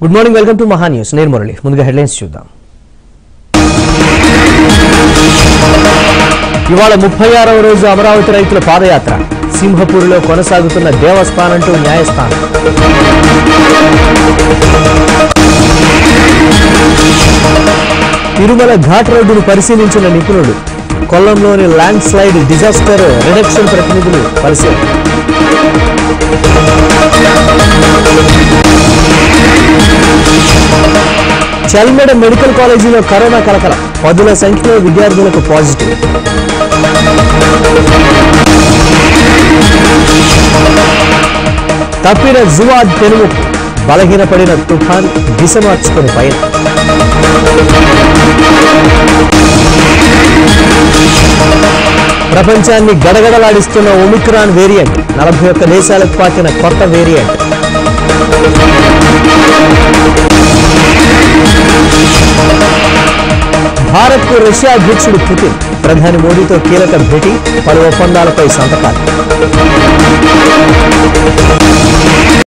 good morning welcome to Maha News నేను మురళి ముందుగా headlines చూద్దాం ఇవాళ ముప్పై ఆరవ రోజు అమరావతి రైతుల పాదయాత్ర సింహపూర్లో కొనసాగుతున్న దేవస్థానం టు న్యాయస్థానం తిరుమల ఘాట్ రోడ్డును పరిశీలించిన నిపుణులు కొల్లంలోని ల్యాండ్ స్లైడ్ డిజాస్టర్ రిడక్షన్ ప్రతినిధులు పరిశీలన చల్మెడ మెడికల్ కాలేజీలో కరోనా కలకల పదుల సంఖ్యలో విద్యార్థులకు పాజిటివ్ తప్పిన జువాద్ పెనుముప్పు బలహీనపడిన తుఫాన్ దిశ మార్చుకుని పైన ప్రపంచాన్ని గడగడలాడిస్తున్న ఒమిక్రాన్ వేరియంట్ నలభై ఒక్క దేశాలకు పాకిన కొత్త వేరియంట్ భారత్ కు రష్యా అధ్యక్షుడు పుతిన్ ప్రధాని మోడీతో కీలక భేటీ పలు ఒప్పందాలపై సంతకాలు